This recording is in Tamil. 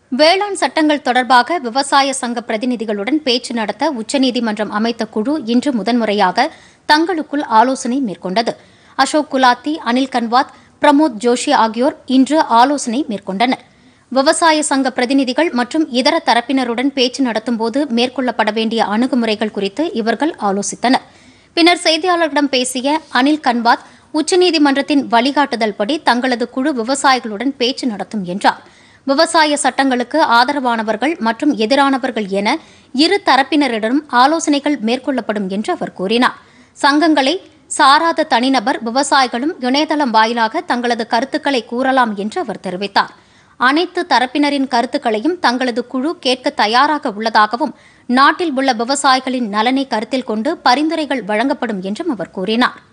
வேளாண் சட்டங்கள் தொடர்பாக விவசாய சங்க பிரதிநிதிகளுடன் பேச்சு நடத்த உச்சநீதிமன்றம் அமைத்த குழு இன்று முதன்முறையாக தங்களுக்குள் ஆலோசனை மேற்கொண்டது அசோக் குலாத்தி அனில் கன்வாத் பிரமோத் ஜோஷி ஆகியோர் இன்று ஆலோசனை மேற்கொண்டனர் விவசாய சங்க பிரதிநிதிகள் மற்றும் இதர தரப்பினருடன் பேச்சு நடத்தும்போது மேற்கொள்ளப்பட வேண்டிய அணுகுமுறைகள் குறித்து இவர்கள் ஆலோசித்தனர் பின்னர் செய்தியாளர்களிடம் பேசிய அனில் கன்வாத் உச்சநீதிமன்றத்தின் வழிகாட்டுதல்படி தங்களது குழு விவசாயிகளுடன் பேச்சு நடத்தும் என்றார் விவசாய சட்டங்களுக்கு ஆதரவானவர்கள் மற்றும் எதிரானவர்கள் என இரு தரப்பினரிடம் ஆலோசனைகள் மேற்கொள்ளப்படும் என்று அவர் கூறினார் சங்கங்களை சாராத தனிநபர் விவசாயிகளும் இணையதளம் வாயிலாக தங்களது கருத்துக்களை கூறலாம் என்று அவர் தெரிவித்தார் அனைத்து தரப்பினரின் கருத்துக்களையும் தங்களது குழு கேட்க தயாராக உள்ளதாகவும் நாட்டில் உள்ள விவசாயிகளின் நலனை கருத்தில் கொண்டு பரிந்துரைகள் வழங்கப்படும் என்றும் அவர் கூறினார்